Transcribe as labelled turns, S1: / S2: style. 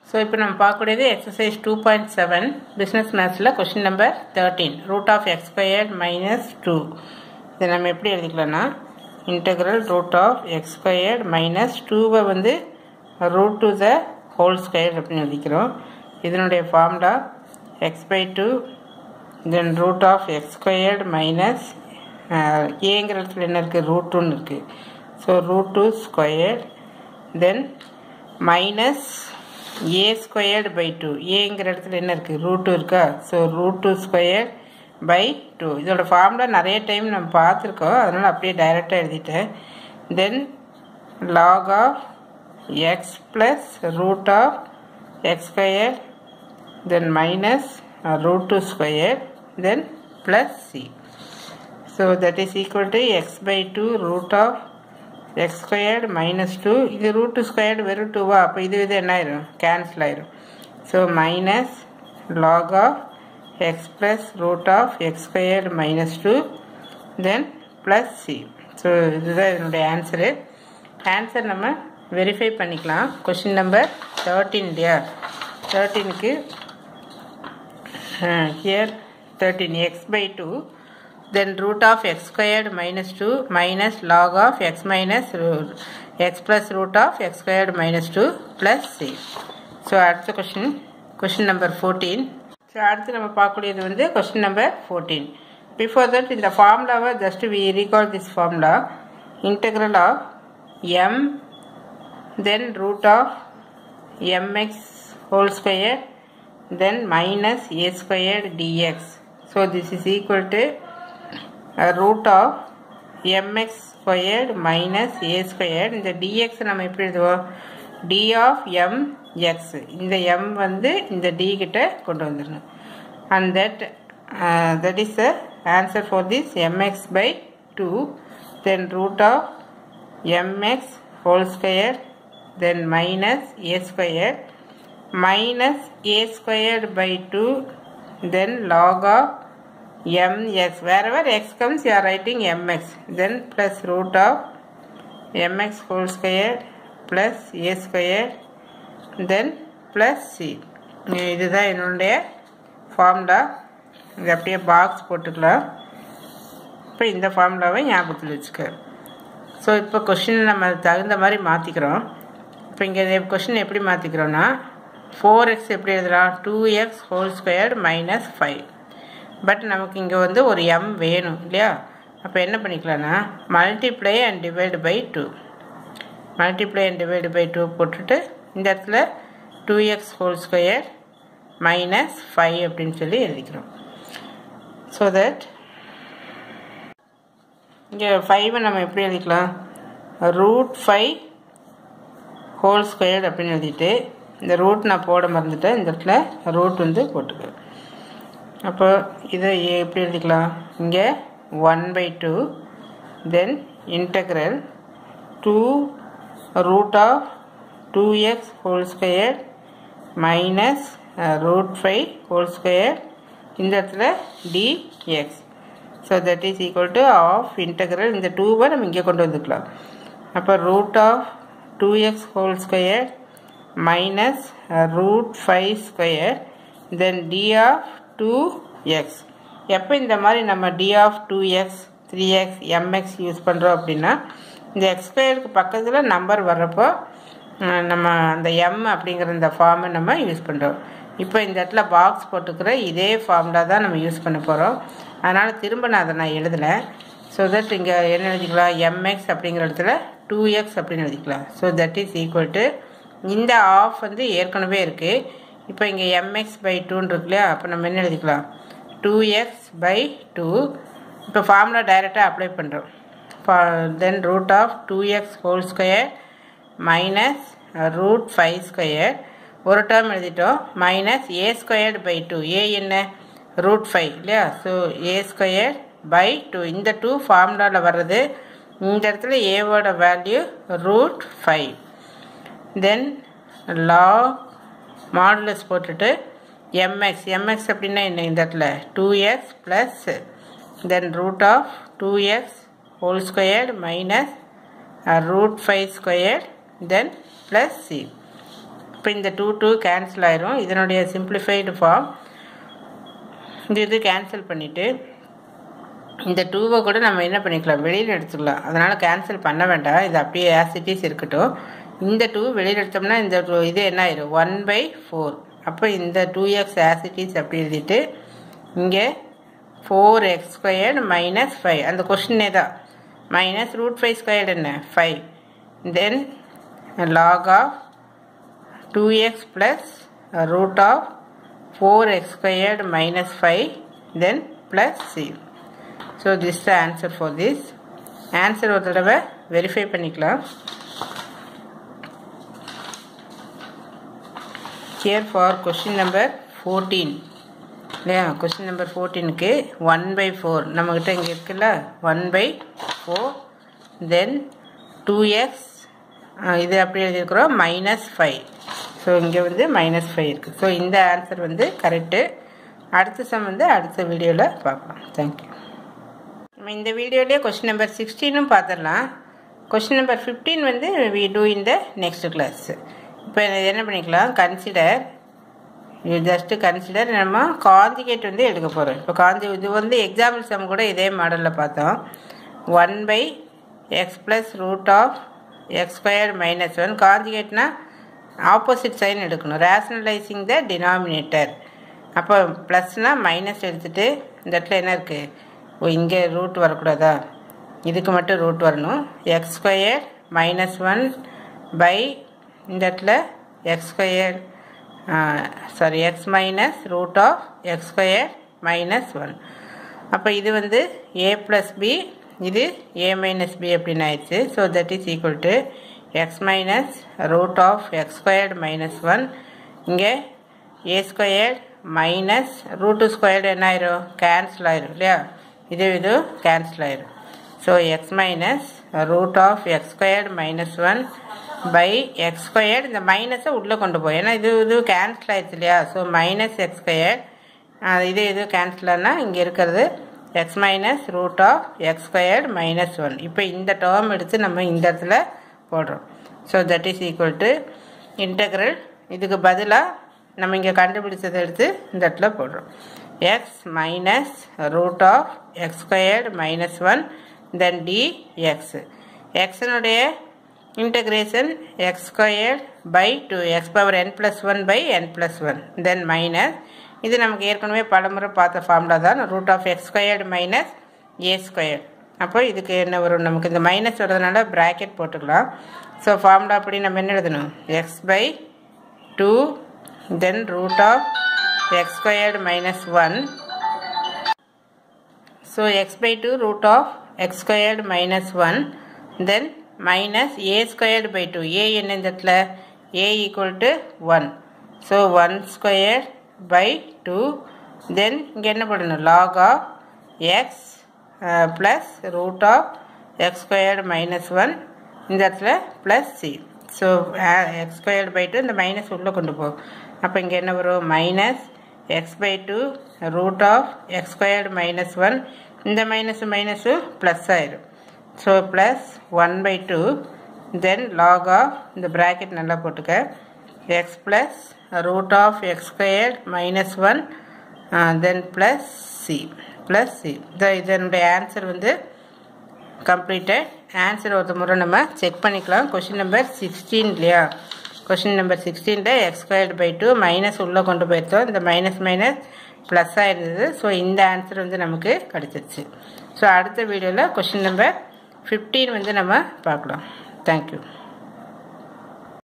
S1: So இப்போ நம்ம பார்க்கக்கூடியது exercise two point seven business மேத்ஸில் question number thirteen root of x squared minus two இதை நம்ம எப்படி எழுதிக்கலாம்னா integral root of x squared minus டூவை வந்து root to the whole square அப்படின்னு எழுதிக்கிறோம் இதனுடைய formula x by two then root of x squared minus ஏங்கிற இடத்துல என்ன இருக்குது ரூட் டூன்னு இருக்குது so root two squared then minus a squared by two ஏங்கிற இடத்துல என்ன இருக்குது ரூட் டூ இருக்கா so root two square by two இதோட ஃபார்முலா நிறைய டைம் நம்ம பார்த்துருக்கோம் அதனால் அப்படியே டைரெக்டாக எழுதிட்டேன் then log of x plus root of x square then minus root two square then plus c so that is equal to x by two root of x squared minus two இது root squared வெறும் டூவா அப்போ இது இது என்ன ஆயிரும் cancel ஆயிரும் so minus log of x plus root of x squared minus two then plus c so இதுதான் இதனுடைய ஆன்சரு ஆன்சர் நம்ம வெரிஃபை பண்ணிக்கலாம் கொஷின் நம்பர் தேர்ட்டீன் இல்லையா தேர்ட்டீனுக்கு here thirteen x by two then root of x squared minus 2 minus log of x minus root, x plus root of x squared minus 2 plus c. So அடுத்த question question number fourteen so அடுத்து நம்ம பார்க்கக்கூடியது வந்து question number fourteen before that இந்த ஃபார்முலாவை just we recall this formula integral of m then root of m x whole square then minus a square d x so this is equal to root of m x squared minus a squared இந்த d x நம்ம எப்படி எழுதுவோம் d of m x இந்த m வந்து இந்த d கிட்ட கொண்டு வந்துடணும் and that that is the answer for this m x by two then root of m x whole square then minus a square minus a squared by two then log of mx wherever x comes you are writing mx then plus root of mx whole square plus a square then plus c இதுதான் என்னுடைய formula இது அப்படியே box போட்டுக்கலாம் இப்போ இந்த ஃபார்முலாவை ஞாபகத்தில் வச்சுக்க ஸோ இப்போ கொஷின் நம்ம தகுந்த மாதிரி மாற்றிக்கிறோம் இப்போ இங்கே கொஷின் எப்படி மாற்றிக்கிறோன்னா ஃபோர் எக்ஸ் எப்படி எழுதலாம் two x whole squared minus five but நமக்கு இங்கே வந்து ஒரு எம் வேணும் இல்லையா அப்போ என்ன பண்ணிக்கலாம்னா multiply and divide by two multiply and divide by two போட்டுட்டு இந்த இடத்துல two x whole square minus five அப்படின்னு சொல்லி எழுதிக்கிறோம் ஸோ தட் இங்கே ஃபைவை நம்ம எப்படி எழுதிக்கலாம் ரூட் ஃபைவ் ஹோல் ஸ்கொயர் அப்படின்னு எழுதிட்டு இந்த ரூட் நான் போட மறந்துட்டேன் இந்த இடத்துல ரூட் வந்து போட்டுக்கிறேன் அப்போ இதை எப்படி எழுதிக்கலாம் இங்கே one by two then integral two root of two x whole square minus root five whole square இந்த இடத்துல d x so that is equal to of integral இந்த டூவை நம்ம இங்கே கொண்டு வந்துக்கலாம் அப்போ root of two x whole square minus root five square then d of two x எப்போ இந்த மாதிரி நம்ம d of two x three x m x use பண்ணுறோம் அப்படின்னா இந்த எக்ஸ்கொயருக்கு பக்கத்தில் நம்பர் வர்றப்போ நம்ம அந்த எம் அப்படிங்கிற இந்த ஃபார்மை நம்ம யூஸ் பண்ணுறோம் இப்போ இந்த இடத்துல பாக்ஸ் போட்டுக்கிற இதே ஃபார்முலா தான் நம்ம யூஸ் பண்ண போகிறோம் அதனால் திரும்ப நான் அதை நான் எழுதலை ஸோ தட் இங்கே என்ன எழுதிக்கலாம் எம்எக்ஸ் அப்படிங்கிற இடத்துல டூ எக்ஸ் அப்படின்னு எழுதிக்கலாம் so that is equal to இந்த ஆஃப் வந்து ஏற்கனவே இருக்குது இப்போ இங்கே எம்எக்ஸ் பை டூன்னு இருக்கு இல்லையா அப்போ நம்ம என்ன எழுதிக்கலாம் டூ எக்ஸ் பை டூ இப்போ ஃபார்முலா டைரெக்டாக அப்ளை பண்ணுறோம் then root of two x whole square minus root five square ஒரு டேர்ம் எழுதிட்டோம் minus a squared by two a என்ன ரூட் ஃபைவ் இல்லையா so a square by two இந்த two ஃபார்முலாவில் வர்றது இந்த இடத்துல ஏவோட value root five then log modulus போட்டுட்டு எம்எக்ஸ் எம்எக்ஸ் அப்படின்னா என்ன இந்த இடத்துல two x plus then root of two x whole squared minus root five square then plus c இப்போ அப்போ இந்த டூ டூ கேன்சல் ஆயிரும் இதனுடைய சிம்பிளிஃபைடு ஃபார்ம் இந்த இது கேன்சல் பண்ணிவிட்டு இந்த டூவை கூட நம்ம என்ன பண்ணிக்கலாம் வெளியில் எடுத்துக்கலாம் அதனால் கேன்சல் பண்ண வேண்டாம் இது அப்படியே ஆசிட்டிஸ் இருக்கட்டும் இந்த டூ வெளியில் எடுத்தோம்னா இந்த two இது என்ன ஆயிரும் ஒன் பை ஃபோர் அப்போ இந்த டூ எக்ஸ் ஆசிட்டிஸ் அப்படி எழுதிட்டு இங்கே four x squared minus five அந்த கொஷினே தான் மைனஸ் ரூட் ஃபைவ் ஸ்கொயர்டு என்ன five then log of two x plus root of four x squared minus five then plus c so this the answer for this answer ஒரு தடவை verify பண்ணிக்கலாம் here for question number fourteen இல்லையா question number ஃபோர்டீனுக்கு one by four நம்மக்கிட்ட இங்கே இருக்குல்ல one by four then two x இது அப்படி எழுதியிருக்கிறோம் மைனஸ் ஃபைவ் ஸோ இங்கே வந்து மைனஸ் ஃபைவ் இருக்குது ஸோ இந்த ஆன்சர் வந்து கரெக்டு அடுத்த சம் வந்து அடுத்த வீடியோவில் பார்க்கலாம் தேங்க்யூ நம்ம இந்த வீடியோலேயே கொஸ்டின் நம்பர் சிக்ஸ்டீனும் பார்த்துடலாம் கொஸ்டின் நம்பர் ஃபிஃப்டீன் வந்து we do in the next class இப்போ என்ன பண்ணிக்கலாம் கன்சிடர் யூ ஜஸ்ட்டு கன்சிடர் நம்ம காஞ்சிகேட் வந்து எடுக்க போகிறோம் இப்போ காஞ்சி இது வந்து எக்ஸாம்பிள் சம் கூட இதே மாடலில் பார்த்தோம் one by x plus root of x square minus one காஞ்சிகேட்னா ஆப்போசிட் சைன் எடுக்கணும் ரேஷனலைசிங் த டினாமினேட்டர் அப்போ ப்ளஸ்னால் மைனஸ் எடுத்துகிட்டு இந்த இடத்துல என்ன இருக்குது ஓ இங்கே ரூட் வரக்கூடாதா இதுக்கு மட்டும் ரூட் வரணும் x square minus one by இந்த இடத்துல x square sorry x minus root of x square minus one அப்போ இது வந்து ஏ ப்ளஸ் பி இது ஏ மைனஸ் பி அப்படின்னு ஆயிடுச்சு so that is equal to x minus root of x squared minus one இங்கே a squared minus root squared என்ன ஆயிரும் cancel ஆயிரும் இல்லையா இது இது கேன்சல் ஆயிரும் so x minus root of x squared minus one by x squared இந்த மைனஸை உள்ளே கொண்டு போய் ஏன்னா இது இது கேன்சல் ஆயிடுச்சு இல்லையா ஸோ மைனஸ் எக்ஸ் ஸ்கொயர் இது இது கேன்சல் ஆனால் இங்கே இருக்கிறது x minus root of x squared minus one இப்போ இந்த டேர்ம் எடுத்து நம்ம இந்த இடத்துல போடுறோம் so that is equal to integral இதுக்கு பதிலாக நம்ம இங்கே கண்டுபிடிச்சதை எடுத்து இந்த இடத்துல போடுறோம் x minus root of x squared minus one then d x எக்ஸனுடைய integration x squared by 2 x power n plus 1 by n plus 1 then minus இது நமக்கு ஏற்கனவே பலமுறை பார்த்த ஃபார்முலா தான் root of x squared minus a squared அப்போ இதுக்கு என்ன வரும் நமக்கு இந்த மைனஸ் வரதுனால ப்ராக்கெட் போட்டுக்கலாம் ஸோ ஃபார்முலா அப்படி நம்ம என்ன எழுதணும் x by two then root of x squared minus one so x by two root of x squared minus one then minus a squared by 2 a என்ன இந்த இடத்துல a equal to 1 so 1 squared by 2 then இங்கே என்ன பண்ணணும் log of x uh, plus root of x squared minus 1 இந்த இடத்துல plus c so uh, x squared by 2 இந்த minus உள்ளே கொண்டு போ அப்போ இங்கே என்ன வரும் minus x by two root of x squared minus one இந்த மைனஸு மைனஸு ப்ளஸ் ஆயிடும் so plus one by two then log of இந்த ப்ராக்கெட் நல்லா போட்டுக்க x plus root of x squared minus one then plus c plus c the இதனுடைய answer வந்து completed answer ஒரு முறை நம்ம செக் பண்ணிக்கலாம் கொஷின் நம்பர் சிக்ஸ்டீன் இல்லையா கொஷின் நம்பர் சிக்ஸ்டீனில் x squared by two minus உள்ளே கொண்டு போயிருந்தோம் இந்த மைனஸ் மைனஸ் ப்ளஸ்ஸாக இருந்தது ஸோ இந்த ஆன்சர் வந்து நமக்கு கிடச்சிருச்சு ஸோ அடுத்த வீடியோவில் கொஷின் நம்பர் ஃபிஃப்டீன் வந்து நம்ம பார்க்கலாம் தேங்க்யூ